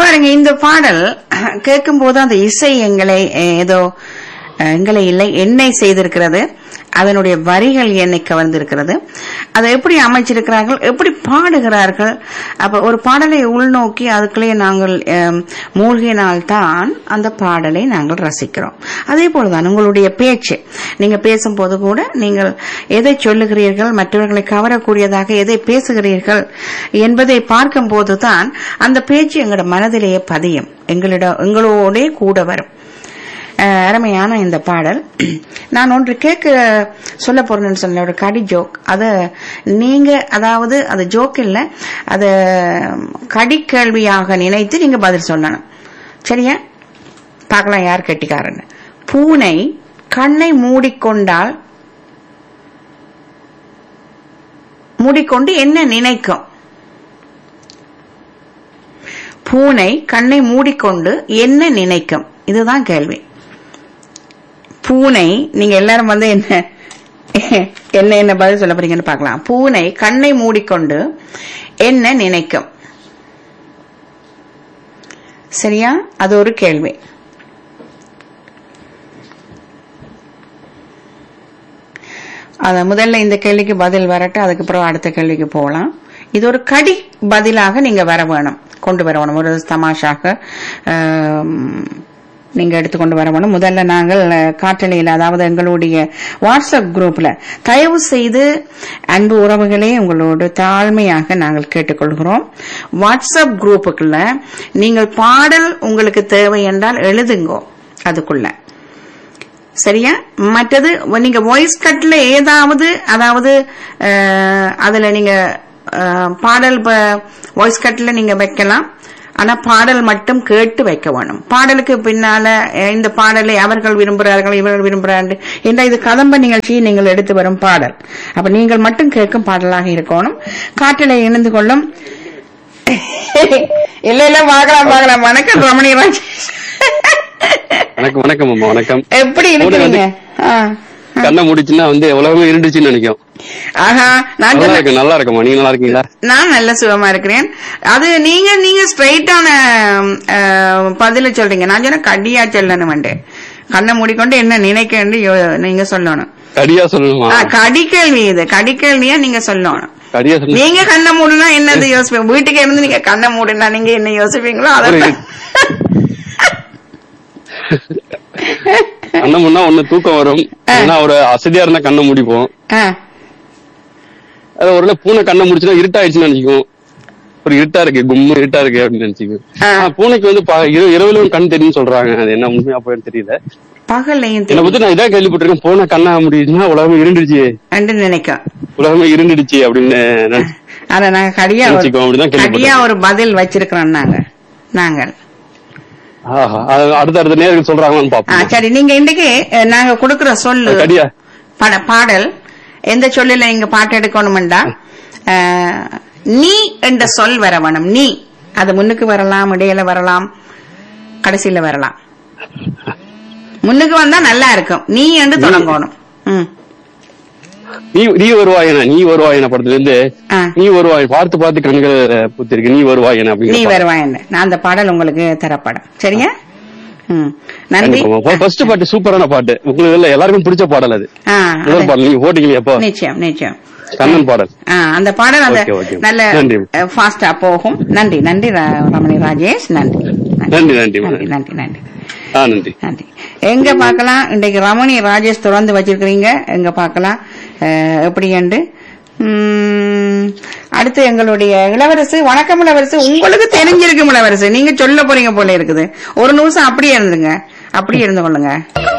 பாருங்க இந்த பாடல் கேட்கும் போது அந்த இசை எங்களை அஹ், ஏதோ அஹ், எங்களை இல்லை என்னை செய்திருக்கிறது அதனுடைய வரிகள் என்னை கவர்ந்திருக்கிறது அதை எப்படி அமைச்சிருக்கிறார்கள் எப்படி பாடுகிறார்கள் அப்ப ஒரு பாடலை உள்நோக்கி அதுக்குள்ளே நாங்கள் அஹ், மூழ்கினால்தான் அந்த பாடலை நாங்கள் ரசிக்கிறோம் அதே போலதான் உங்களுடைய பேச்சு நீங்க பேசும்போது கூட நீங்கள் எதை சொல்லுகிறீர்கள் மற்றவர்களை கவரக்கூடியதாக எதை பேசுகிறீர்கள் என்பதை பார்க்கும் போதுதான் அந்த பேச்சு எங்களோட மனதிலேயே பதியும் எங்களிடம் எங்களோடே கூட வரும் அஹ் அருமையான இந்த பாடல் நான் ஒன்று கேட்க சொல்ல போறேன்னு சொன்ன ஒரு கடி ஜோக் அத நீங்க அதாவது அது ஜோக் இல்ல அத கடி கேள்வியாக நினைத்து நீங்க பதில் சொல்லணும் சரியா பார்க்கலாம் யார் கெட்டிக்காரன்னு பூனை கண்ணை மூடிக்கொண்டால் மூடிக்கொண்டு என்ன நினைக்கும் பூனை கண்ணை மூடிக்கொண்டு என்ன நினைக்கும் இதுதான் கேள்வி பூனை நீங்க எல்லாரும் வந்து என்ன என்ன என்ன பதில் சொல்ல போறீங்கன்னு பார்க்கலாம் பூனை கண்ணை மூடிக்கொண்டு என்ன நினைக்கும் சரியா அது ஒரு கேள்வி அத முதல்ல இந்த கேள்விக்கு பதில் வரட்டும் அதுக்கப்புறம் அடுத்த கேள்விக்கு போகலாம் இது ஒரு கடி பதிலாக நீங்க வர வேணும் கொண்டு வர வேணும் ஒரு தமாஷாக ஆம், நீங்க எடுத்துக்கொண்டு வர வேணும் முதல்ல நாங்கள் அஹ், காற்றலையில் அதாவது எங்களுடைய வாட்ஸ்அப் குரூப்ல தயவு செய்து அன்பு உறவுகளே உங்களோடு தாழ்மையாக நாங்கள் கேட்டுக்கொள்கிறோம் வாட்ஸ்அப் குரூப்புக்குள்ள நீங்கள் பாடல் உங்களுக்கு தேவை என்றால் எழுதுங்கோ அதுக்குள்ள சரியா மற்றது நீங்க வாய்ஸ் கட்ல ஏதாவது அதாவது அஹ், அதுல நீங்க அஹ், பாடல் வாய்ஸ் கட்ல நீங்க வைக்கலாம் ஆனா பாடல் மட்டும் கேட்டு வைக்க வேணும் பாடலுக்கு பின்னால அஹ், இந்த பாடலை அவர்கள் விரும்புகிறார்கள் இவர்கள் விரும்புகிறார்கள் என்ற இது கதம்ப நிகழ்ச்சியை நீங்கள் எடுத்து வரும் பாடல் அப்ப நீங்கள் மட்டும் கேட்கும் பாடலாக இருக்கணும் காற்றில இணைந்து கொள்ளும் இல்ல இல்ல பார்க்கலாம் பார்க்கலாம் வணக்கம் ரமணி ராஜ் வணக்கம் வணக்கம் அம்மா வணக்கம் எப்படி இருக்கிறீங்க ஆ, ஆ. கண்ணை முடிச்சுன்னா வந்து உலகமே இருந்துச்சுன்னு நினைக்கும் ஆஹா நான் நல்லா சொன்ன இருக்கு நல்லா இருக்குமா நீங்க நல்லா இருக்கீங்களா நான் நல்ல சுகமா இருக்கிறேன் அது நீங்க நீங்க ஸ்ட்ரைட்டான பதில சொல்றீங்க நான் சொன்ன கடியா சொல்லணும் கண்ணை மூடிக்கொண்டு என்ன நினைக்கன்னு யோ- நீங்க சொல்லணும் கடியா சொல்லணுமா ஆ, கடி கேள்வி இது கடி கேள்வியா நீங்க சொல்லணும் கடியா சொல்லணும் நீங்க கண்ணை மூடுனா என்னது யோசிப்பீங்க வீட்டுக்கு இருந்து நீங்க கண்ணை மூடுனா நீங்க என்ன யோசிப்பீங்களோ அதான் கண்ணை முன்னா ஒண்ணு தூக்கம் வரும் ஏன்னா ஒரு அசதியா இருந்தா கண்ணை முடிப்போம் ஆ, அது ஒரு பூனை கண்ணை முடிச்சுன்னா இருட்டாயிடுச்சுன்னு நினைச்சுக்கும் ஒரு இருட்டா இருக்கு கும்மு இருட்டா இருக்கு அப்படின்னு நினைச்சுக்கும் ஆ. ஆனா, பூனைக்கு வந்து பா- இர- இரவுலயும் கண் தெரியும்னு சொல்றாங்க அது என்ன உண்மையா போயின்னு தெரியல பகல்லையும் என்னை தெரியும் பத்தி நான் இதான் கேள்விப்பட்டிருக்கேன் பூனை கண்ணா முடிச்சுன்னா உலகமே இருண்டுடுச்சு என்று நினைக்கும் உலகமே இருண்டுடுச்சு அப்படின்னு நினைச்சு அத நாங்க கடியா ஒரு- நினைச்சுக்கோ, அப்படிதான் கேள்விப்பட்டேன். கடியா ஒரு பதில் வச்சிருக்கிறோம் நாங்க நாங்கள் ஆஹா, அது அடுத்த அடுத்த நேருக்கு சொல்றாங்களான்னு ஆ, பாப்போம் சரி நீங்க இன்னைக்கு அஹ், நாங்க கொடுக்கிற சொல்லு கடியா பட- பாடல் எந்த சொல்லுல நீங்க பாட்டு எடுக்கணும்டா அஹ், நீ என்ற சொல் வர வேணும் நீ அது முன்னுக்கு வரலாம் இடையில வரலாம் கடைசியில வரலாம் முன்னுக்கு வந்தா நல்லா இருக்கும் நீ என்று தொடங்கணும் ம். நீ நீ வருவாயன நீ வருவாயன படத்துல இருந்து ஆ. நீ வருவாய் பார்த்து பார்த்து கண்கள் புத்திருக்கு நீ வருவாயன நீ அப்படிங்கிற வருவாய் நான் அந்த பாடல் உங்களுக்கு தரப்படும் சரியா ம். நன்றி ஃபர்ஸ்ட் பாட்டு சூப்பரான பாட்டு உங்களுக்கு இல்ல எல்லாருக்கும் பிடிச்ச பாடல் அது ஆ, முதல் அது- பாடல் நீங்க போட்டீங்க எப்போ நிச்சயம் நிச்சயம் கண்ணன் பாடல் ஆ, அந்த பாடல் அந்த Okay, okay. நல்ல நன்றி. ஃபாஸ்டா போகும் நன்றி நன்றி ர- ரமணி ராஜேஷ் நன்றி நன்றி, நன்றி, நன்றி நன்றி நன்றி ஆ நன்றி நன்றி எங்க பார்க்கலாம் இன்றைக்கு ரமணி ராஜேஷ் தொடர்ந்து வச்சிருக்கிறீங்க எங்க பார்க்கலாம் அஹ், எப்படி என்று உம், அடுத்து எங்களுடைய இளவரசு வணக்கம் இளவரசு உங்களுக்கு தெரிஞ்சிருக்கும் இளவரசு நீங்க சொல்ல போறீங்க போல இருக்குது ஒரு நிமிஷம் அப்படியே இருந்துங்க அப்படியே இருந்து கொள்ளுங்க